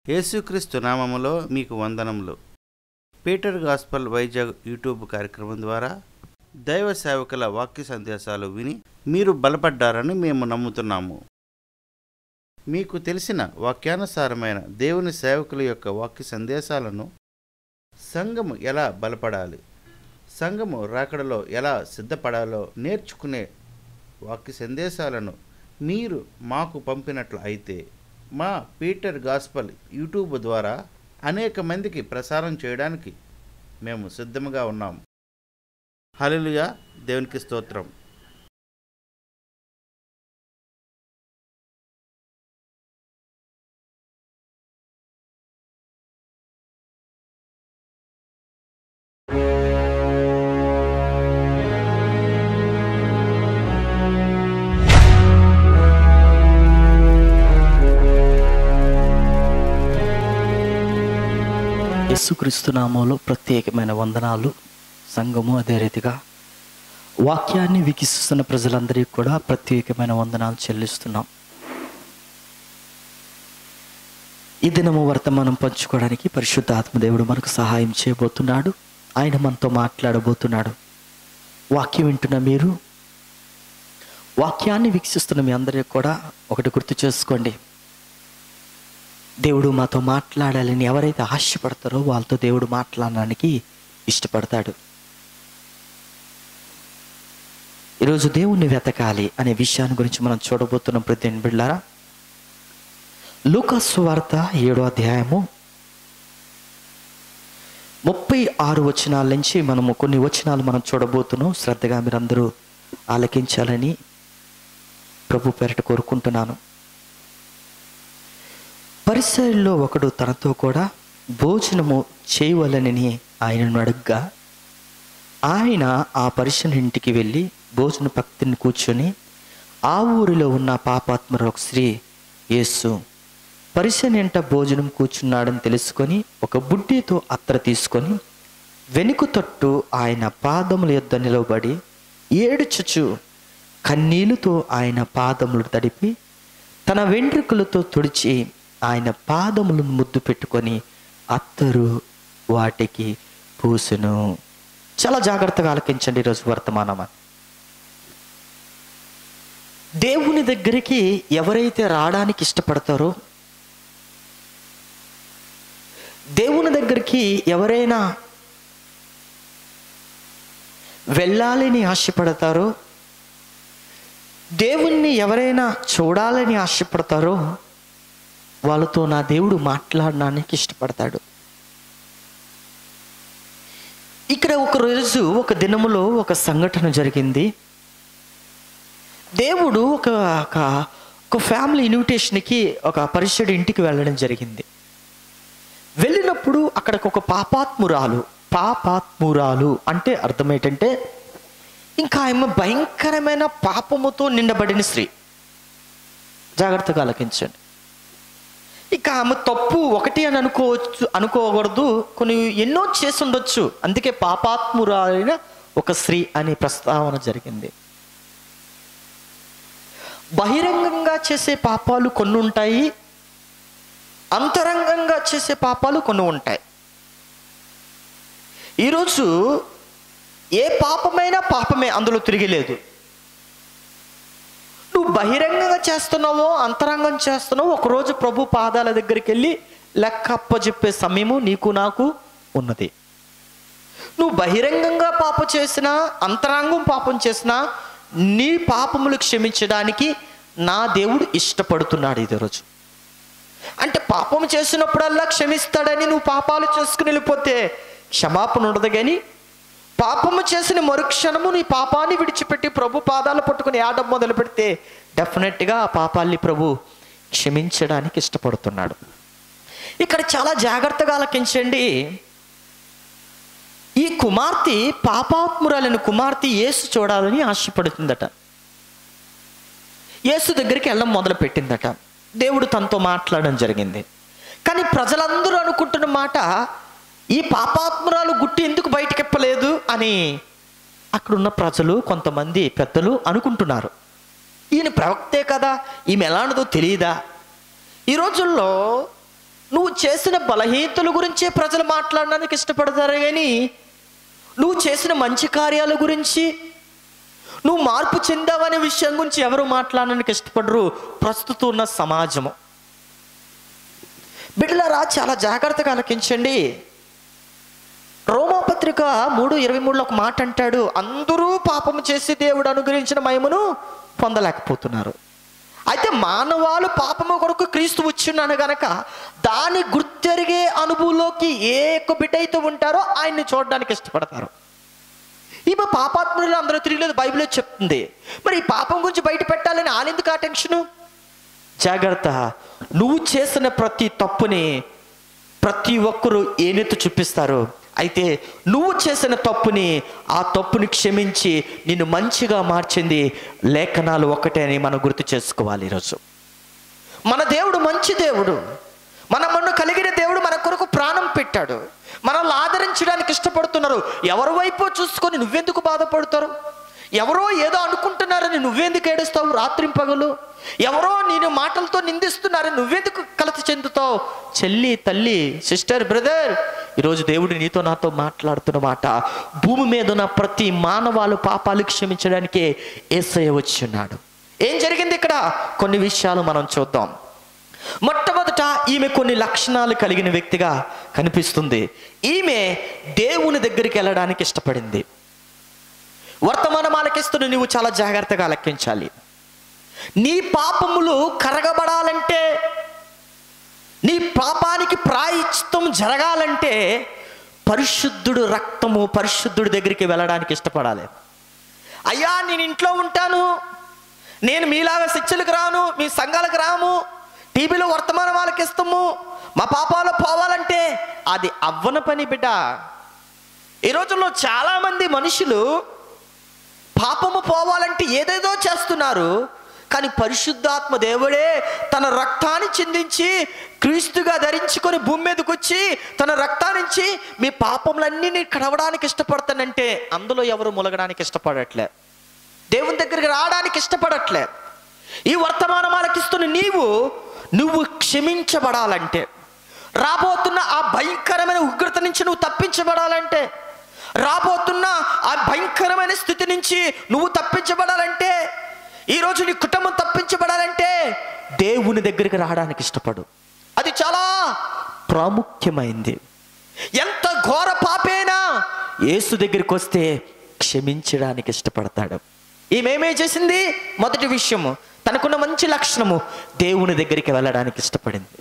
యేసుక్రీస్తు నామములో మీకు వందనములు పీటర్ గాస్పల్ వైజాగ్ యూట్యూబ్ కార్యక్రమం ద్వారా దైవ సేవకుల వాక్య సందేశాలు విని మీరు బలపడ్డారని మేము నమ్ముతున్నాము మీకు తెలిసిన వాక్యానుసారమైన దేవుని సేవకుల యొక్క వాక్య సందేశాలను సంఘము ఎలా బలపడాలి సంఘము రాకడలో ఎలా సిద్ధపడాలో నేర్చుకునే వాక్య సందేశాలను మీరు మాకు పంపినట్లు అయితే మా పీటర్ గాస్పల్ యూట్యూబ్ ద్వారా అనేక మందికి ప్రసారం చేయడానికి మేము సిద్ధంగా ఉన్నాం హల్లెలూయా దేవునికి స్తోత్రం యేసుక్రీస్తు నామంలో ప్రత్యేకమైన వందనాలు సంఘము అదే రీతిగా వాక్యాన్ని వీక్షిస్తున్న ప్రజలందరికీ కూడా ప్రత్యేకమైన వందనాలు చెల్లిస్తున్నాం ఈ దినము వర్తమానం పంచుకోవడానికి పరిశుద్ధ ఆత్మదేవుడు మనకు సహాయం చేయబోతున్నాడు ఆయన మనతో మాట్లాడబోతున్నాడు వాక్యం వింటున్న మీరు వాక్యాన్ని వీక్షిస్తున్న మీ అందరికీ కూడా ఒకటి గుర్తు చేసుకోండి దేవుడు మాతో మాట్లాడాలని ఎవరైతే ఆశపడతారో వాళ్ళతో దేవుడు మాట్లాడడానికి ఇష్టపడతాడు ఈరోజు దేవుణ్ణి వెతకాలి అనే విషయాన్ని గురించి మనం చూడబోతున్నాం ప్రతి బిళ్ళారా లూకాసు వార్త ఏడో అధ్యాయము ముప్పై ఆరు వచనాల నుంచి మనము కొన్ని వచనాలు మనం చూడబోతున్నాం శ్రద్ధగా మీరందరూ ఆలకించాలని ప్రభు పేరట కోరుకుంటున్నాను పరిసరుల్లో ఒకడు తనతో కూడా భోజనము చేయవలనని ఆయనను అడుగ్గా ఆయన ఆ పరిశుని ఇంటికి వెళ్ళి భోజన భక్తిని కూర్చొని ఆ ఊరిలో ఉన్న పాపాత్మర ఒక స్త్రీ యేసు పరిశని ఇంట భోజనం కూర్చున్నాడని తెలుసుకొని ఒక బుడ్డితో అత్తర తీసుకొని వెనుక తట్టు ఆయన పాదముల యొద్ద నిలవబడి ఏడుచుచు కన్నీళ్లతో ఆయన పాదములు తడిపి తన వెంట్రుకలతో తుడిచి ఆయన పాదములను ముద్దు పెట్టుకొని అత్తరు వాటికి పూసును చాలా జాగ్రత్తగా ఆలకించండి ఈరోజు వర్తమానం దేవుని దగ్గరికి ఎవరైతే రావడానికి ఇష్టపడతారో దేవుని దగ్గరికి ఎవరైనా వెళ్ళాలని ఆశపడతారో దేవుణ్ణి ఎవరైనా చూడాలని ఆశపడతారో వాళ్ళతో నా దేవుడు మాట్లాడడానికి ఇష్టపడతాడు ఇక్కడ ఒక రోజు ఒక దినములో ఒక సంఘటన జరిగింది దేవుడు ఒక ఒక ఒక ఫ్యామిలీ ఇన్విటేషన్కి ఒక పరిచయుడి ఇంటికి వెళ్ళడం జరిగింది వెళ్ళినప్పుడు అక్కడికి ఒక పాపాత్మురాలు పాపాత్మురాలు అంటే అర్థం ఏంటంటే ఇంకా ఆమె భయంకరమైన పాపముతో నిండబడిన స్త్రీ జాగ్రత్తగా ఆలకించండి ఇక ఆమె తప్పు ఒకటి అని అనుకోవచ్చు అనుకోకూడదు కొన్ని ఎన్నో చేసి ఉండొచ్చు అందుకే పాపాత్మురాలైన ఒక స్త్రీ అనే ప్రస్తావన జరిగింది బహిరంగంగా చేసే పాపాలు కొన్ని ఉంటాయి అంతరంగంగా చేసే పాపాలు కొన్ని ఉంటాయి ఈరోజు ఏ పాపమైనా పాపమే అందులో తిరిగిలేదు నువ్వు బహిరంగంగా చేస్తున్నావో అంతరంగం చేస్తున్నావో ఒకరోజు ప్రభు పాదాల దగ్గరికి వెళ్ళి లెక్క అప్పచెప్పే సమయము నీకు నాకు ఉన్నది నువ్వు బహిరంగంగా పాపం చేసినా అంతరంగం పాపం చేసినా నీ పాపములు క్షమించడానికి నా దేవుడు ఇష్టపడుతున్నాడు ఇది రోజు అంటే పాపం చేసినప్పుడల్లా క్షమిస్తాడని నువ్వు పాపాలు చేసుకుని వెళ్ళిపోతే క్షమాపణ ఉండదు కానీ పాపము చేసిన మరుక్షణము నీ పాపాన్ని విడిచిపెట్టి ప్రభు పాదాలు పట్టుకుని ఆడడం మొదలు పెడితే డెఫినెట్గా ఆ పాపాల్ని ప్రభు క్షమించడానికి ఇష్టపడుతున్నాడు ఇక్కడ చాలా జాగ్రత్తగా ఆలకించండి ఈ కుమార్తె పాపాత్మురాలని కుమార్తె యేసు చూడాలని ఆశపడుతుందట యేసు దగ్గరికి వెళ్ళడం మొదలు పెట్టిందట దేవుడు తనతో మాట్లాడడం జరిగింది కానీ ప్రజలందరూ అనుకుంటున్న మాట ఈ పాపాత్మురాలు గుట్టి ఎందుకు బయటకెప్పలేదు అని అక్కడున్న ప్రజలు కొంతమంది పెద్దలు అనుకుంటున్నారు ఈయన ప్రవక్తే కదా ఈమె ఎలాంటిదో తెలియదా ఈ రోజుల్లో నువ్వు నువ్వు చేసిన బలహీనతల గురించే ప్రజలు మాట్లాడడానికి ఇష్టపడతారు కానీ నువ్వు చేసిన మంచి కార్యాల గురించి నువ్వు మార్పు చెందావనే విషయం గురించి ఎవరు మాట్లాడడానికి ఇష్టపడరు ప్రస్తుతం ఉన్న సమాజము బిడ్డలారా చాలా జాగ్రత్తగా ఆలకించండి రోమాపత్రిక మూడు ఇరవై మూడులో ఒక మాట అంటాడు అందరూ పాపము చేసి దేవుడు అనుగ్రహించిన మహిమను పొందలేకపోతున్నారు అయితే మానవాళు పాపము కొరకు క్రీస్తు వచ్చిన్నాను గనక దాన్ని గుర్తెరిగే అనుభవంలోకి ఏ ఒక్క బిడ్డ అయితే ఉంటారో ఆయన్ని చూడడానికి ఇష్టపడతారు ఈమె పాపాత్ములు అందరూ తిరిగలేదు బైబిల్లో చెప్తుంది మరి ఈ పాపం గురించి బయట పెట్టాలని ఆనెందుకు ఆ టెన్షను జాగ్రత్త నువ్వు చేసిన ప్రతి తప్పుని ప్రతి ఒక్కరూ ఏనెత్తు చూపిస్తారు అయితే నువ్వు చేసిన తప్పుని ఆ తప్పుని క్షమించి నిన్ను మంచిగా మార్చింది లేఖనాలు ఒకటే అని మనం గుర్తు చేసుకోవాలి ఈరోజు మన దేవుడు మంచి దేవుడు మన మన్ను కలిగిన దేవుడు మన కొరకు ప్రాణం పెట్టాడు మనల్ని ఆదరించడానికి ఇష్టపడుతున్నారు ఎవరి వైపు చూసుకొని నువ్వెందుకు బాధపడతారు ఎవరో ఏదో అనుకుంటున్నారని నువ్వెందుకు ఏడుస్తావు రాత్రి పగలు ఎవరో నేను మాటలతో నిందిస్తున్నారని నువ్వెందుకు కలత చెందుతావు చెల్లి తల్లి సిస్టర్ బ్రదర్ ఈరోజు దేవుడు నీతో నాతో మాట్లాడుతున్న మాట భూమి మీద ఉన్న ప్రతి మానవాళి పాపాలు క్షమించడానికే ఏసయ్య వచ్చి ఉన్నాడు ఏం జరిగింది ఇక్కడ కొన్ని విషయాలు మనం చూద్దాం మొట్టమొదట ఈమె కొన్ని లక్షణాలు కలిగిన వ్యక్తిగా కనిపిస్తుంది ఈమె దేవుని దగ్గరికి వెళ్ళడానికి ఇష్టపడింది వర్తమానం ఆలకిస్తున్న నువ్వు చాలా జాగ్రత్తగా ఆలకించాలి నీ పాపములు కరగబడాలంటే నీ పాపానికి ప్రాయశ్చిత్తం జరగాలంటే పరిశుద్ధుడు రక్తము పరిశుద్ధుడి దగ్గరికి వెళ్ళడానికి ఇష్టపడాలి అయ్యా నేను ఇంట్లో ఉంటాను నేను మీలాగా శిక్షలకు రాను మీ సంఘాలకు రాము టీవీలో వర్తమానం ఆలకిస్తాము మా పాపాలు పోవాలంటే అది అవ్వన పని బిడ్డ ఈ రోజుల్లో చాలామంది మనుషులు పాపము పోవాలంటే ఏదేదో చేస్తున్నారు కానీ పరిశుద్ధాత్మ దేవుడే తన రక్తాన్ని చిందించి క్రీస్తుగా ధరించుకొని భూమి మీదకి వచ్చి తన రక్తాన్నించి మీ పాపములన్నీ కడవడానికి ఇష్టపడతానంటే అందులో ఎవరు ములగడానికి ఇష్టపడట్లే దేవుని దగ్గరికి రావడానికి ఇష్టపడట్లే ఈ వర్తమానం ఆలకిస్తున్న నీవు నువ్వు క్షమించబడాలంటే రాబోతున్న ఆ భయంకరమైన ఉగ్రత నుంచి నువ్వు తప్పించబడాలంటే రాబోతున్న ఆ భయంకరమైన స్థితి నుంచి నువ్వు తప్పించబడాలంటే ఈరోజు నీ కుటుంబం తప్పించబడాలంటే దేవుని దగ్గరికి రావడానికి ఇష్టపడు అది చాలా ప్రాముఖ్యమైంది ఎంత ఘోర పాపేనా యేసు దగ్గరికి వస్తే క్షమించడానికి ఇష్టపడతాడు ఈమెమేం చేసింది మొదటి విషయము తనకున్న మంచి లక్షణము దేవుని దగ్గరికి వెళ్ళడానికి ఇష్టపడింది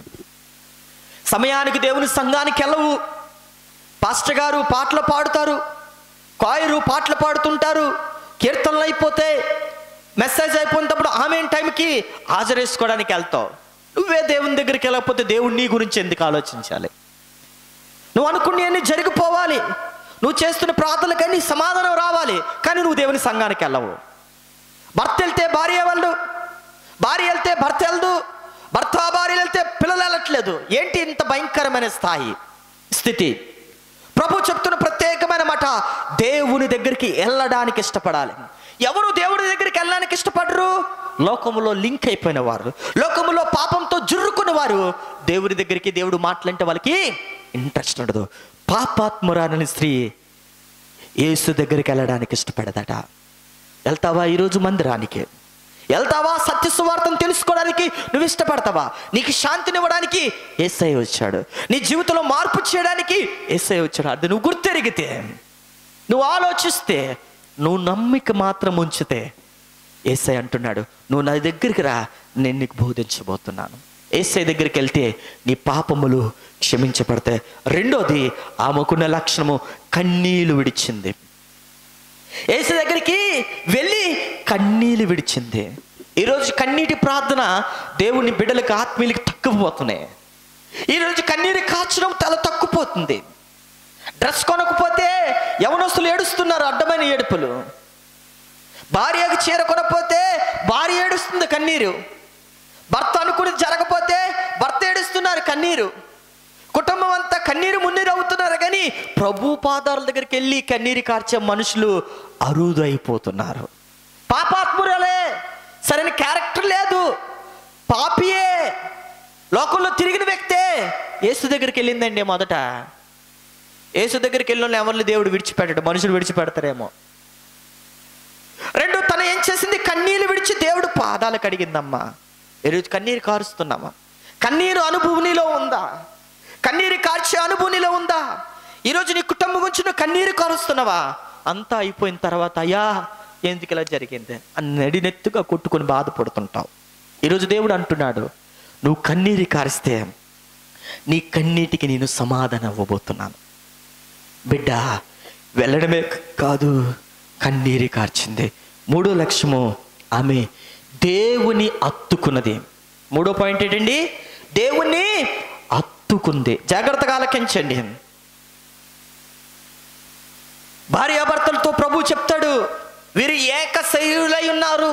సమయానికి దేవుని సంఘానికి వెళ్ళవు పాస్టర్ గారు పాటలు పాడుతారు కాయరు పాటలు పాడుతుంటారు కీర్తనలు అయిపోతే మెసేజ్ అయిపోయినప్పుడు ఆమె టైంకి హాజరేసుకోవడానికి వెళ్తావు నువ్వే దేవుని దగ్గరికి వెళ్ళకపోతే దేవుడు నీ గురించి ఎందుకు ఆలోచించాలి నువ్వు అనుకునేవన్నీ జరిగిపోవాలి నువ్వు చేస్తున్న ప్రార్థనలకన్నీ సమాధానం రావాలి కానీ నువ్వు దేవుని సంఘానికి వెళ్ళవు భర్త వెళ్తే భార్య వాళ్ళు భార్య వెళ్తే భర్త వెళ్దు భర్త భార్య వెళ్తే పిల్లలు వెళ్ళట్లేదు ఏంటి ఇంత భయంకరమైన స్థాయి స్థితి ప్రభు చెప్తున్న ప్రత్యేకమైన మాట దేవుని దగ్గరికి వెళ్ళడానికి ఇష్టపడాలి ఎవరు దేవుడి దగ్గరికి వెళ్ళడానికి ఇష్టపడరు లోకములో లింక్ అయిపోయిన వారు లోకములో పాపంతో జుర్రుకున్న వారు దేవుడి దగ్గరికి దేవుడు మాట్లాంటే వాళ్ళకి ఇంట్రెస్ట్ ఉండదు పాపాత్మురాని స్త్రీ యేసు దగ్గరికి వెళ్ళడానికి ఇష్టపడదట వెళ్తావా ఈరోజు మందిరానికి వెళ్తావా సత్య సువార్తను తెలుసుకోవడానికి నువ్వు ఇష్టపడతావా నీకు శాంతినివ్వడానికి ఏసై వచ్చాడు నీ జీవితంలో మార్పు చేయడానికి ఏసై వచ్చాడు అది నువ్వు గుర్తెరిగితే నువ్వు ఆలోచిస్తే నువ్వు నమ్మిక మాత్రం ఉంచితే ఏసై అంటున్నాడు నువ్వు నా దగ్గరికి రా నేను నీకు బోధించబోతున్నాను ఏసై దగ్గరికి వెళ్తే నీ పాపములు క్షమించబడతాయి రెండోది ఆమెకున్న లక్షణము కన్నీళ్లు విడిచింది ఏసు దగ్గరికి వెళ్ళి కన్నీళ్ళు విడిచింది ఈరోజు కన్నీటి ప్రార్థన దేవుని బిడ్డలకు ఆత్మీయులకి తక్కువపోతున్నాయి ఈరోజు కన్నీరు కాచడం తల తక్కుపోతుంది డ్రెస్ కొనకపోతే యవనస్తులు ఏడుస్తున్నారు అడ్డమైన ఏడుపులు భార్యకు చీర కొనకపోతే భార్య ఏడుస్తుంది కన్నీరు భర్త అనుకుని జరగపోతే భర్త ఏడుస్తున్నారు కన్నీరు కుటుంబం అంతా కన్నీరు మున్నీరు అవుతున్నారు కానీ ప్రభు పాదాల దగ్గరికి వెళ్ళి కన్నీరు కార్చే మనుషులు అరుదు అయిపోతున్నారు పాపాత్మురలే సరైన క్యారెక్టర్ లేదు పాపియే లోకంలో తిరిగిన వ్యక్తే యేసు దగ్గరికి వెళ్ళిందండి మొదట యేసు దగ్గరికి వెళ్ళిన ఎవరిని దేవుడు విడిచిపెట్టాడు మనుషులు విడిచిపెడతారేమో రెండు తను ఏం చేసింది కన్నీళ్ళు విడిచి దేవుడు పాదాలు కడిగిందమ్మా ఈరోజు కన్నీరు కారుస్తున్నామా కన్నీరు అనుభవం నీలో ఉందా కన్నీరు కార్చే అనుభవం నీలో ఉందా ఈరోజు నీ కుటుంబం గురించి నువ్వు కన్నీరు కారుస్తున్నావా అంతా అయిపోయిన తర్వాత అయ్యా ఎందుకు ఇలా జరిగింది అని నడినెత్తుగా కొట్టుకొని బాధపడుతుంటావు ఈరోజు దేవుడు అంటున్నాడు నువ్వు కన్నీరు కారిస్తే నీ కన్నీటికి నేను సమాధానం ఇవ్వబోతున్నాను బిడ్డ వెళ్ళడమే కాదు కన్నీరు కార్చింది మూడో లక్ష్యము ఆమె దేవుని అత్తుకున్నది మూడో పాయింట్ ఏంటండి దేవుణ్ణి అత్తుకుంది జాగ్రత్తగా ఆలకించండి భార్యాభర్తలతో ప్రభు చెప్తాడు వీరు ఏక శరీరులై ఉన్నారు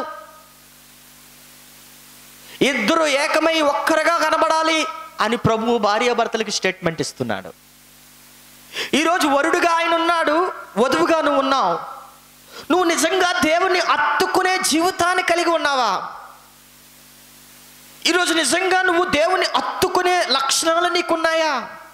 ఇద్దరు ఏకమై ఒక్కరుగా కనబడాలి అని ప్రభు భార్యాభర్తలకి స్టేట్మెంట్ ఇస్తున్నాడు ఈరోజు వరుడుగా ఆయన ఉన్నాడు వధువుగా నువ్వు ఉన్నావు నువ్వు నిజంగా దేవుణ్ణి అత్తుకునే జీవితాన్ని కలిగి ఉన్నావా ఈరోజు నిజంగా నువ్వు దేవుణ్ణి అత్తుకునే లక్షణాలు నీకున్నాయా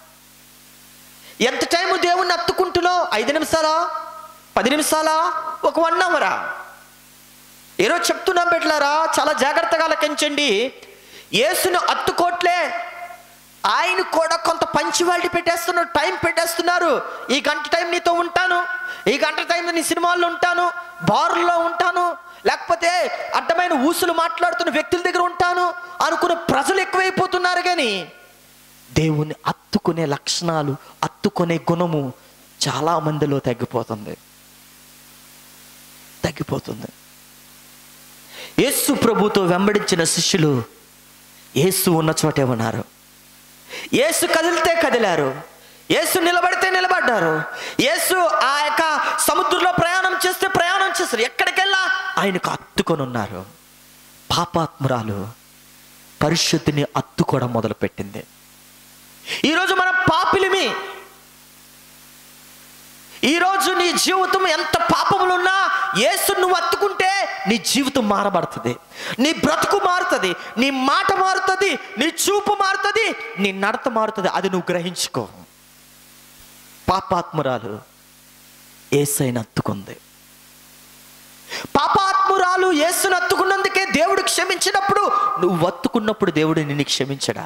ఎంత టైం దేవుణ్ణి అత్తుకుంటున్నావు ఐదు నిమిషాలా పది నిమిషాలా ఒక వన్ అవరా ఈరోజు చెప్తున్నాం బిడ్డలారా చాలా జాగ్రత్తగా లెక్కించండి యేసును అత్తుకోట్లే ఆయన కూడా కొంత పంచువాలిటీ పెట్టేస్తున్నారు టైం పెట్టేస్తున్నారు ఈ గంట టైం నీతో ఉంటాను ఈ గంట టైం నీ సినిమాల్లో ఉంటాను బార్లో ఉంటాను లేకపోతే అడ్డమైన ఊసులు మాట్లాడుతున్న వ్యక్తుల దగ్గర ఉంటాను అనుకున్న ప్రజలు ఎక్కువైపోతున్నారు కానీ దేవుని అత్తుకునే లక్షణాలు అత్తుకునే గుణము చాలా మందిలో తగ్గిపోతుంది తగ్గిపోతుంది యేసు ప్రభుతో వెంబడించిన శిష్యులు యేసు ఉన్న చోటే ఉన్నారు యేసు కదిలితే కదిలారు యేసు నిలబడితే నిలబడ్డారు యేసు ఆ యొక్క సముద్రంలో ప్రయాణం చేస్తే ప్రయాణం చేస్తారు ఎక్కడికెళ్ళా ఆయనకు అత్తుకొని ఉన్నారు పాపాత్మురాలు పరిశుద్ధిని అత్తుకోవడం మొదలుపెట్టింది ఈరోజు మనం పాపిలిమి ఈరోజు నీ జీవితం ఎంత పాపములున్నా యేసు నువ్వు అత్తుకుంటే నీ జీవితం మారబడుతుంది నీ బ్రతుకు మారుతుంది నీ మాట మారుతుంది నీ చూపు మారుతుంది నీ నడత మారుతుంది అది నువ్వు గ్రహించుకో పాపాత్మురాలు ఏసైన అత్తుకుంది పాపాత్మురాలు యేసును అత్తుకున్నందుకే దేవుడు క్షమించినప్పుడు నువ్వు అత్తుకున్నప్పుడు దేవుడు నిన్ను క్షమించడా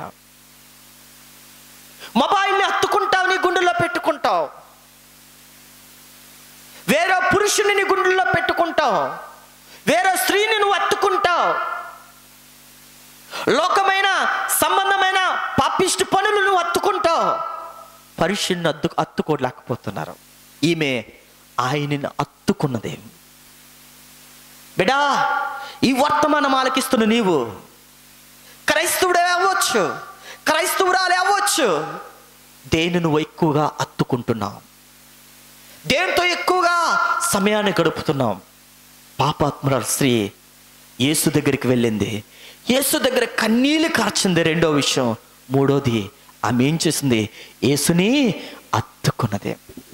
మొబైల్ని అత్తుకుంటావు నీ గుండెల్లో పెట్టుకుంటావు వేరే పురుషుని నీ గుండెల్లో పెట్టుకుంటావు వేరే స్త్రీని నువ్వు అత్తుకుంటావు లోకమైన సంబంధమైన పాపిష్టి పనులు నువ్వు అత్తుకుంటావు పరిశుని అద్దు అత్తుకోలేకపోతున్నారు ఈమె ఆయనని అత్తుకున్నదే బిడా ఈ వర్తమానం ఆలకిస్తున్న నీవు క్రైస్తవుడే అవ్వచ్చు క్రైస్తవురాలే అవ్వచ్చు దేని నువ్వు ఎక్కువగా అత్తుకుంటున్నావు దేంతో ఎక్కువగా సమయాన్ని గడుపుతున్నాం పాపాత్మరాలు స్త్రీ యేసు దగ్గరికి వెళ్ళింది యేసు దగ్గర కన్నీళ్ళు కార్చింది రెండో విషయం మూడోది ఆమె ఏం చేసింది యేసుని అత్తుకున్నది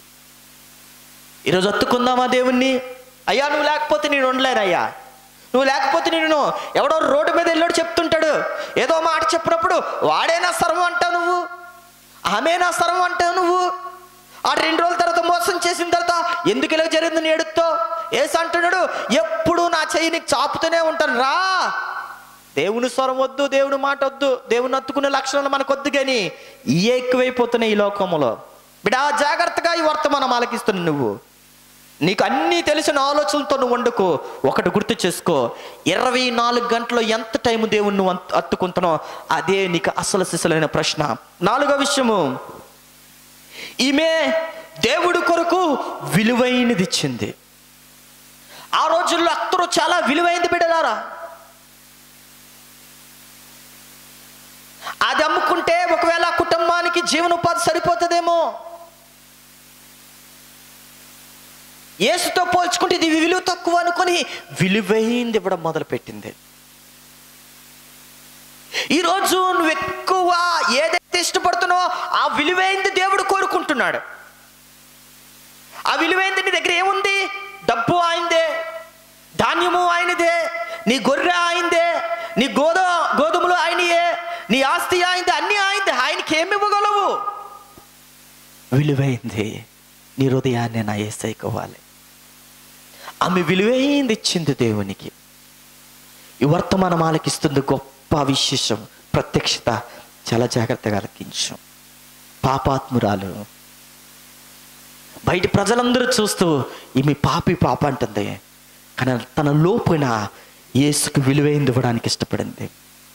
ఈరోజు అత్తుకుందామా దేవుణ్ణి అయ్యా నువ్వు లేకపోతే నేను ఉండలేనయ్యా నువ్వు లేకపోతే నేను ఎవడో రోడ్డు మీద వెళ్ళాడు చెప్తుంటాడు ఏదో మాట చెప్పినప్పుడు వాడేనా సర్వం అంటావు నువ్వు ఆమెనా సర్వం అంటావు నువ్వు ఆ రెండు రోజుల తర్వాత మోసం చేసిన తర్వాత ఎందుకు ఇలా జరిగిందని ఏడుతో ఏసు అంటున్నాడు ఎప్పుడు నా చెయ్యి నీకు చాపుతూనే ఉంటాను రా దేవుని స్వరం వద్దు దేవుని మాట వద్దు దేవుని అత్తుకునే లక్షణాలు మనకు వద్దు కానీ ఇవే ఎక్కువైపోతున్నాయి ఈ లోకంలో బిడా జాగ్రత్తగా ఈ వర్తమానం ఆలకిస్తున్నావు నువ్వు నీకు అన్నీ తెలిసిన ఆలోచనలతో నువ్వు వండుకో ఒకటి గుర్తు చేసుకో ఇరవై నాలుగు గంటలు ఎంత టైం దేవుని నువ్వు అత్- అత్తుకుంటున్నావు అదే నీకు అసలు సిసలైన ప్రశ్న నాలుగో విషయము ఈమె దేవుడి కొరకు విలువైనది ఇచ్చింది ఆ రోజుల్లో అత్తరు చాలా విలువైంది బిడ్డలారా అది అమ్ముకుంటే ఒకవేళ ఆ కుటుంబానికి జీవనోపాధి సరిపోతుందేమో యేసుతో పోల్చుకుంటే ఇది విలువ తక్కువ అనుకొని విలువైంది ఇవ్వడం మొదలుపెట్టింది ఈరోజు నువ్వు ఎక్కువ ఏదైతే ఇష్టపడుతున్నావో ఆ విలువైంది దేవుడు కోరుకుంటున్నాడు ఆ విలువైంది నీ దగ్గర ఏముంది డబ్బు ఆయిందే ధాన్యము ఆయనదే నీ గొర్రె ఆయిందే నీ గోద గోధుమలు ఆయనయే నీ ఆస్తి ఆయిందే అన్నీ ఆయిందే ఆయనకి ఏమి ఇవ్వగలవు విలువైంది నీ హృదయాన్ని నా ఏసైకి ఇవ్వాలి ఆమె విలువైంది ఇచ్చింది దేవునికి ఈ వర్తమానం ఆలకిస్తుంది గొప్ప విశేషం ప్రత్యక్షత చాలా జాగ్రత్తగా ఆలకించు పాపాత్మురాలు బయట ప్రజలందరూ చూస్తూ ఈమె పాపి పాప అంటుంది కానీ తన లోపున యేసుకు విలువైంది ఇవ్వడానికి ఇష్టపడింది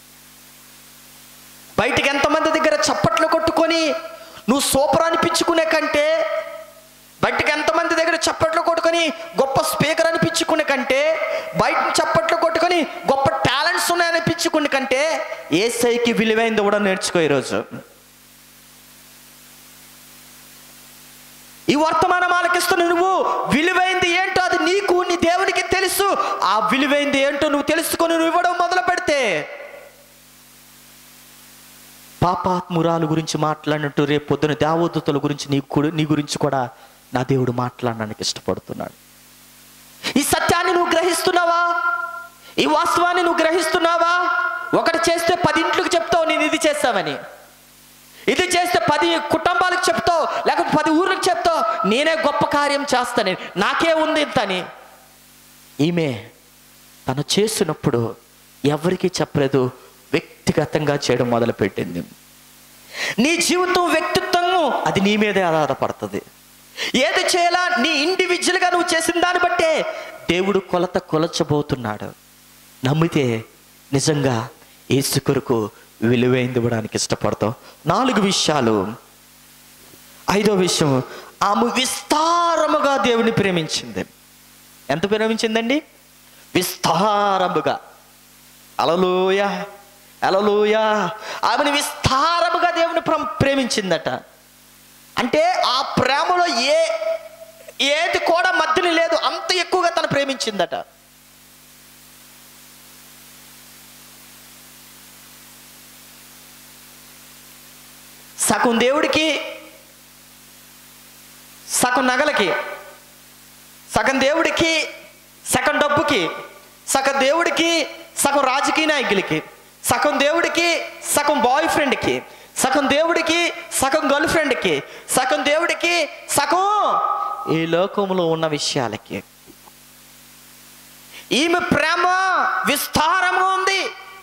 బయటికి ఎంతమంది దగ్గర చప్పట్లు కొట్టుకొని నువ్వు సూపర్ అనిపించుకునే కంటే బయటికి ఎంతమంది దగ్గర చప్పట్లు కొట్టుకొని గొప్ప స్పీకర్ అనిపించుకునే కంటే బయట చప్పట్లు కొట్టుకొని గొప్ప టాలెంట్స్ ఉన్నాయనిపించుకునే కంటే ఏసైకి విలువైంది కూడా నేర్చుకో ఈరోజు ఈ వర్తమానం ఆలకిస్తున్న నువ్వు విలువైంది ఏంటో అది నీకు నీ దేవునికి తెలుసు ఆ విలువైంది ఏంటో నువ్వు తెలుసుకొని నువ్వు ఇవ్వడం మొదలు పెడితే పాపాత్మురాలు గురించి మాట్లాడినట్టు రేపు పొద్దున దేవదూతల గురించి నీ కూడా నీ గురించి కూడా నా దేవుడు మాట్లాడడానికి ఇష్టపడుతున్నాడు ఈ సత్యాన్ని నువ్వు గ్రహిస్తున్నావా ఈ వాస్తవాన్ని నువ్వు గ్రహిస్తున్నావా ఒకటి చేస్తే పది ఇంట్లకు చెప్తావు నేను ఇది చేస్తామని ఇది చేస్తే పది కుటుంబాలకు చెప్తావు లేకపోతే పది ఊర్లకు చెప్తావు నేనే గొప్ప కార్యం చేస్తాను నాకే ఉంది ఇంతని ఈమె తను చేసినప్పుడు ఎవరికీ చెప్పలేదు వ్యక్తిగతంగా చేయడం మొదలుపెట్టింది నీ జీవితం వ్యక్తిత్వం అది నీ మీదే ఆధారపడుతుంది ఏది చేయాలా నీ ఇండివిజువల్గా నువ్వు చేసిన దాన్ని బట్టే దేవుడు కొలత కొలచబోతున్నాడు నమ్మితే నిజంగా ఏసు కొరకు విలువైంది ఇవ్వడానికి ఇష్టపడతావు నాలుగు విషయాలు ఐదో విషయం ఆమె విస్తారముగా దేవుని ప్రేమించింది ఎంత ప్రేమించిందండి విస్తారముగా అలలోయ అలలోయ ఆమెను విస్తారముగా దేవుని ప్ర- ప్రేమించిందట అంటే ఆ ప్రేమలో ఏ ఏది కూడా మధ్యలో లేదు అంత ఎక్కువగా తను ప్రేమించిందట సగం దేవుడికి సగం నగలకి సగం దేవుడికి సగం డబ్బుకి సగం దేవుడికి సగం రాజకీయ నాయకులకి సగం దేవుడికి సగం బాయ్ ఫ్రెండ్కి సగం దేవుడికి సగం గర్ల్ ఫ్రెండ్కి సగం దేవుడికి సగం ఈ లోకంలో ఉన్న విషయాలకి ఈమె ప్రేమ విస్తారంగా ఉంది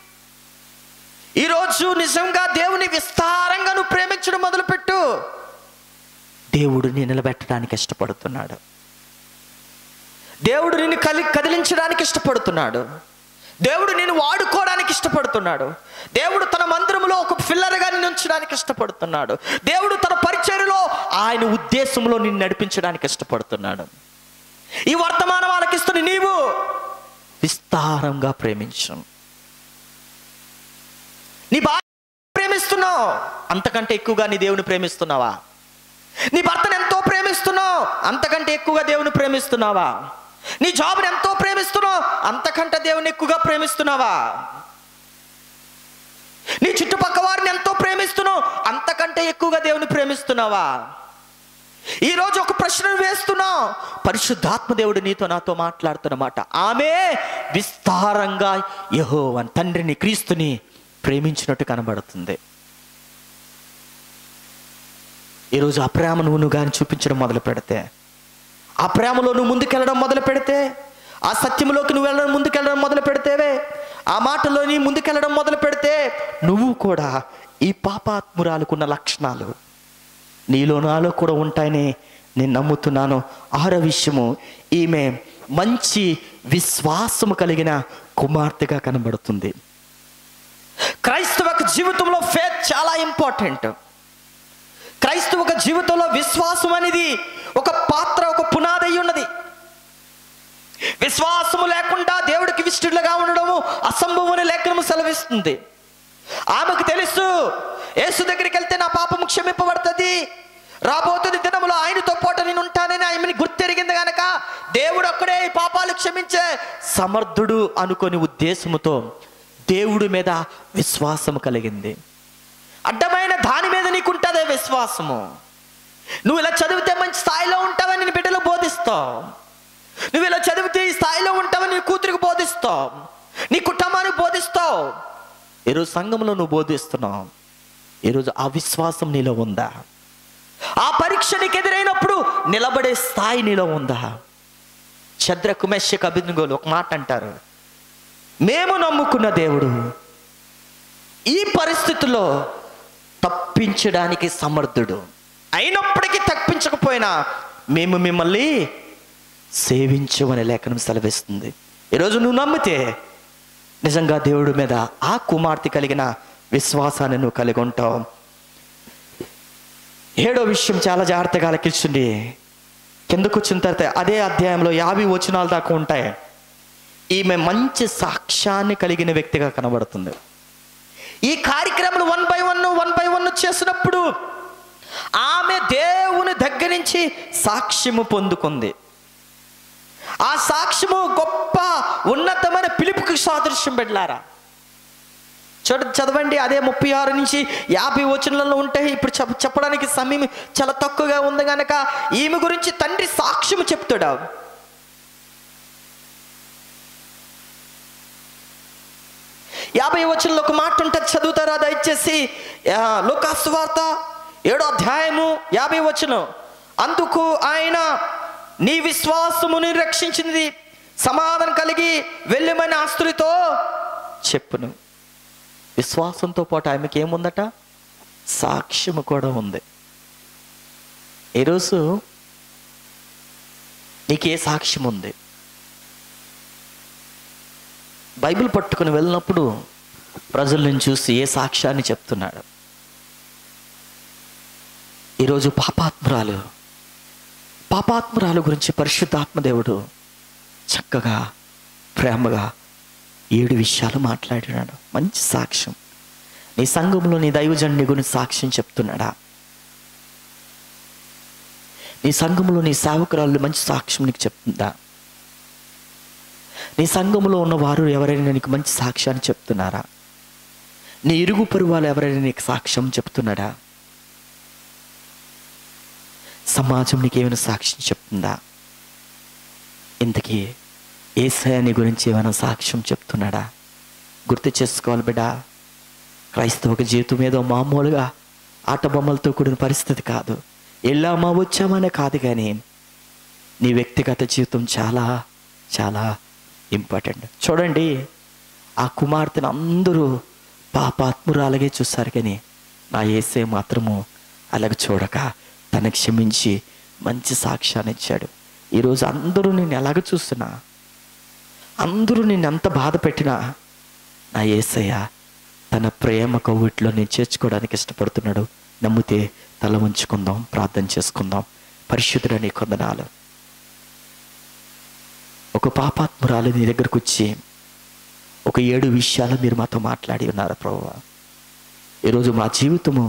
ఈరోజు నిజంగా దేవుని విస్తారంగా నువ్వు ప్రేమించడం మొదలుపెట్టు దేవుడు నీ నిలబెట్టడానికి ఇష్టపడుతున్నాడు దేవుడు నిన్ను కలి కదిలించడానికి ఇష్టపడుతున్నాడు దేవుడు నేను వాడుకోవడానికి ఇష్టపడుతున్నాడు దేవుడు తన మందిరంలో ఒక ఫిల్లర్గా నిన్ను ఉంచడానికి ఇష్టపడుతున్నాడు దేవుడు తన పరిచర్యలో ఆయన ఉద్దేశంలో నిన్ను నడిపించడానికి ఇష్టపడుతున్నాడు ఈ వర్తమానం ఆలకిస్తున్న నీవు విస్తారంగా ప్రేమించు నీ భార్య ప్రేమిస్తున్నావు అంతకంటే ఎక్కువగా నీ దేవుని ప్రేమిస్తున్నావా నీ భర్తను ఎంతో ప్రేమిస్తున్నావు అంతకంటే ఎక్కువగా దేవుని ప్రేమిస్తున్నావా నీ జాబ్ని ఎంతో ప్రేమిస్తున్నావు అంతకంటే దేవుని ఎక్కువగా ప్రేమిస్తున్నావా నీ చుట్టుపక్క వారిని ఎంతో ప్రేమిస్తున్నావు అంతకంటే ఎక్కువగా దేవుని ప్రేమిస్తున్నావా ఈరోజు ఒక ప్రశ్నను వేస్తున్నావు పరిశుద్ధాత్మ దేవుడు నీతో నాతో మాట్లాడుతున్నమాట ఆమె విస్తారంగా యెహోవాను తండ్రిని క్రీస్తుని ప్రేమించినట్టు కనబడుతుంది ఈరోజు ఆ ప్రేమ నువ్వు నువ్వు కానీ చూపించడం మొదలు పెడితే ఆ ప్రేమలో నువ్వు ముందుకెళ్ళడం మొదలు పెడితే ఆ సత్యంలోకి నువ్వు వెళ్ళడం ముందుకెళ్ళడం మొదలు పెడితేవే ఆ మాటలోని ముందుకెళ్ళడం మొదలు పెడితే నువ్వు కూడా ఈ పాపాత్మురాలకున్న లక్షణాలు నీలో నాలో కూడా ఉంటాయని నేను నమ్ముతున్నాను ఆరో విషయము ఈమె మంచి విశ్వాసము కలిగిన కుమార్తెగా కనబడుతుంది క్రైస్తవ జీవితంలో ఫేత్ చాలా ఇంపార్టెంట్ క్రైస్తవ జీవితంలో విశ్వాసం అనేది ఒక పాత్ర ఒక పునాది అయి ఉన్నది విశ్వాసము లేకుండా దేవుడికి విష్టులుగా ఉండడము అసంభవని లేఖనము సెలవిస్తుంది ఆమెకు తెలుసు యేసు దగ్గరికి వెళ్తే నా పాపము క్షమింపబడుతుంది రాబోతుంది దినములో ఆయనతో పాటు నేను ఉంటానని ఆమెని గుర్తెరిగింది గనక దేవుడు ఒక్కడే ఈ పాపాలు క్షమించే సమర్థుడు అనుకొని ఉద్దేశముతో దేవుడి మీద విశ్వాసము కలిగింది అడ్డమైన దాని మీద నీకుంటుందే విశ్వాసము నువ్వు ఇలా చదివితే మంచి స్థాయిలో ఉంటావని నీ బిడ్డలు బోధిస్తావు నువ్వు ఇలా చదివితే ఈ స్థాయిలో ఉంటావని నీ కూతురికి బోధిస్తావు నీ కుటుంబానికి బోధిస్తావు ఈరోజు సంఘంలో నువ్వు బోధిస్తున్నావు ఈరోజు ఆ విశ్వాసం నీలో ఉందా ఆ పరీక్ష నీకు ఎదురైనప్పుడు నిలబడే స్థాయి నీలో ఉందా చద్రకు మెషక్ అభిజ్ఞోలు ఒక మాట అంటారు మేము నమ్ముకున్న దేవుడు ఈ పరిస్థితుల్లో తప్పించడానికి సమర్థుడు అయినప్పటికీ తప్పించకపోయినా మేము మిమ్మల్ని సేవించమని లేఖనం సెలవిస్తుంది ఈరోజు నువ్వు నమ్మితే నిజంగా దేవుడి మీద ఆ కుమార్తె కలిగిన విశ్వాసాన్ని నువ్వు కలిగి ఉంటావు ఏడో విషయం చాలా జాగ్రత్తగా ఆలకించండి కిందకు వచ్చిన తర్వాత అదే అధ్యాయంలో యాభై వచనాలు దాకా ఉంటాయి ఈమె మంచి సాక్ష్యాన్ని కలిగిన వ్యక్తిగా కనబడుతుంది ఈ కార్యక్రమం one by one one by one చేసినప్పుడు ఆమె దేవుని దగ్గర నుంచి సాక్ష్యము పొందుకుంది ఆ సాక్ష్యము గొప్ప ఉన్నతమైన పిలుపుకి సాదృశ్యం పెట్టారా చూడ చదవండి అదే ముప్పై ఆరు నుంచి యాభై వచనాలలో ఉంటాయి ఇప్పుడు చెప్ప చెప్పడానికి సమయం చాలా తక్కువగా ఉంది కనుక ఈమె గురించి తండ్రి సాక్ష్యము చెప్తాడు యాభై వచనంలో ఒక మాట ఉంటుంది చదువుతారా దయచేసి ఆ, లూకాసు వార్త ఏడో అధ్యాయము యాభై వచనం అందుకు ఆయన నీ విశ్వాసముని రక్షించింది సమాధానం కలిగి వెళ్ళమని ఆస్తులతో చెప్పును విశ్వాసంతో పాటు ఆమెకి ఏముందట సాక్ష్యము కూడా ఉంది ఈరోజు నీకు ఏ సాక్ష్యం ఉంది బైబిల్ పట్టుకుని వెళ్ళినప్పుడు ప్రజలను చూసి ఏ సాక్ష్యాన్ని చెప్తున్నాడు ఈరోజు పాపాత్మురాలు పాపాత్మురాలు గురించి పరిశుద్ధాత్మ దేవుడు చక్కగా ప్రేమగా ఏడు విషయాలు మాట్లాడినాడు మంచి సాక్ష్యం నీ సంఘంలో నీ దైవజన్ని గురించి సాక్ష్యం చెప్తున్నాడా నీ సంఘంలో నీ సేవకురాలు మంచి సాక్ష్యం నీకు చెప్తుందా నీ సంఘంలో ఉన్నవారు ఎవరైనా నీకు మంచి సాక్ష్యాన్ని చెప్తున్నారా నీ ఇరుగు పొరుగు వాళ్ళు ఎవరైనా నీకు సాక్ష్యం చెప్తున్నాడా సమాజం నీకు ఏమైనా సాక్ష్యం చెప్తుందా ఇంతకీ ఏసయాని గురించి ఏమైనా సాక్ష్యం చెప్తున్నాడా గుర్తు చేసుకోవాలి బిడ్డా క్రైస్తవ జీవితం ఏదో మామూలుగా ఆట బొమ్మలతో కూడిన పరిస్థితి కాదు వెళ్ళామా వచ్చామనే కాదు కానీ నీ వ్యక్తిగత జీవితం చాలా చాలా ఇంపార్టెంట్ చూడండి ఆ కుమార్తెను అందరూ పాపాత్మురాలగే చూస్తారు కానీ నా ఏసే మాత్రము అలాగ చూడక తన క్షమించి మంచి సాక్ష్యాన్ని ఇచ్చాడు ఈరోజు అందరూ నేను ఎలాగ చూస్తున్నా అందరూ నేను ఎంత బాధ పెట్టినా నా ఏసయ్య తన ప్రేమ కవ్విట్లో నేను చేర్చుకోవడానికి ఇష్టపడుతున్నాడు నమ్మితే తల ఉంచుకుందాం ప్రార్థన చేసుకుందాం పరిశుద్ధుడ నీ కొందనాలు ఒక పాపాత్మురాలు నీ దగ్గరకు వచ్చి ఒక ఏడు విషయాలు మీరు మాతో మాట్లాడి ఉన్నారు ప్రభు ఈరోజు మా జీవితము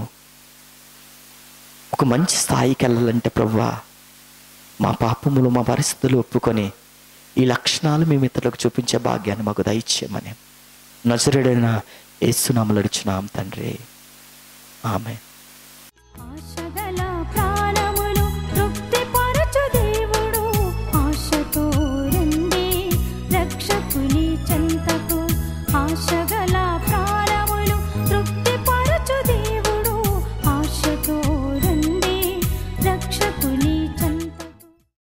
ఒక మంచి స్థాయికి వెళ్ళాలంటే ప్రభువా మా పాపములు మా పరిస్థితులు ఒప్పుకొని ఈ లక్షణాలు మేము ఇతరులకు చూపించే భాగ్యాన్ని మాకు దయచేయమని నజరుడైన ఏసునామలు అడుచున్నాం తండ్రి ఆమె